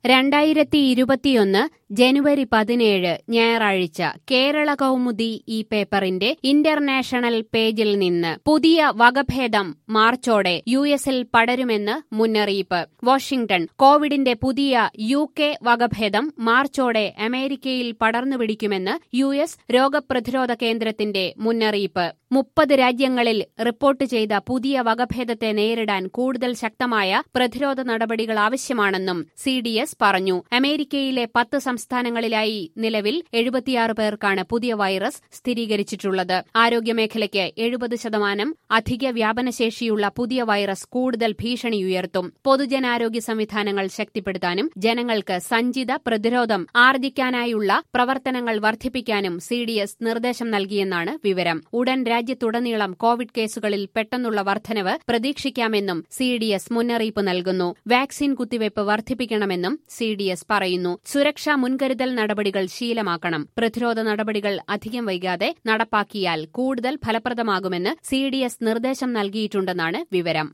രണ്ടായിരത്തി ഇരുപത്തിയൊന്ന് ജനുവരി പതിനേഴ് ഞായറാഴ്ച കേരള കൗമുദി ഈ പേപ്പറിന്റെ ഇന്റർനാഷണൽ പേജിൽ നിന്ന് പുതിയ വകഭേദം മാർച്ചോടെ യു എസിൽ പടരുമെന്ന് മുന്നറിയിപ്പ് വാഷിംഗ്ടൺ കോവിഡിന്റെ പുതിയ യു കെ വകഭേദം മാർച്ചോടെ അമേരിക്കയിൽ പടർന്നു പിടിക്കുമെന്ന് യു എസ് രോഗപ്രതിരോധ കേന്ദ്രത്തിന്റെ മുന്നറിയിപ്പ് മുപ്പത് രാജ്യങ്ങളിൽ റിപ്പോർട്ട് ചെയ്ത പുതിയ വകഭേദത്തെ നേരിടാൻ കൂടുതൽ ശക്തമായ പ്രതിരോധ നടപടികൾ ആവശ്യമാണെന്നും സി ഡി എസ് പറഞ്ഞു അമേരിക്കയിലെ പത്ത് സംസ്ഥാനങ്ങളിലായി നിലവിൽ എഴുപത്തിയാറ് പേർക്കാണ് പുതിയ വൈറസ് സ്ഥിരീകരിച്ചിട്ടുള്ളത് ആരോഗ്യമേഖലയ്ക്ക് എഴുപത് ശതമാനം അധിക വ്യാപനശേഷിയുള്ള പുതിയ വൈറസ് കൂടുതൽ ഭീഷണി ഉയർത്തും പൊതുജനാരോഗ്യ സംവിധാനങ്ങൾ ശക്തിപ്പെടുത്താനും ജനങ്ങൾക്ക് സഞ്ചിത പ്രതിരോധം ആർജിക്കാനായുള്ള പ്രവർത്തനങ്ങൾ വർദ്ധിപ്പിക്കാനും സി ഡി എസ് നിർദ്ദേശം നൽകിയെന്നാണ് വിവരം ഉടൻ രാജ്യത്തുടനീളം കോവിഡ് കേസുകളിൽ പെട്ടെന്നുള്ള വർധനവ് പ്രതീക്ഷിക്കാമെന്നും സി ഡി എസ് മുന്നറിയിപ്പ് നൽകുന്നു വാക്സിൻ കുത്തിവയ്പ് വർദ്ധിപ്പിക്കണമെന്നും സി ഡി എസ് പറയുന്നു സുരക്ഷാ മുൻകരുതൽ നടപടികൾ ശീലമാക്കണം പ്രതിരോധ നടപടികൾ അധികം വൈകാതെ നടപ്പാക്കിയാൽ കൂടുതൽ ഫലപ്രദമാകുമെന്ന് സി ഡി എസ് നിർദ്ദേശം നൽകിയിട്ടുണ്ടെന്നാണ് വിവരം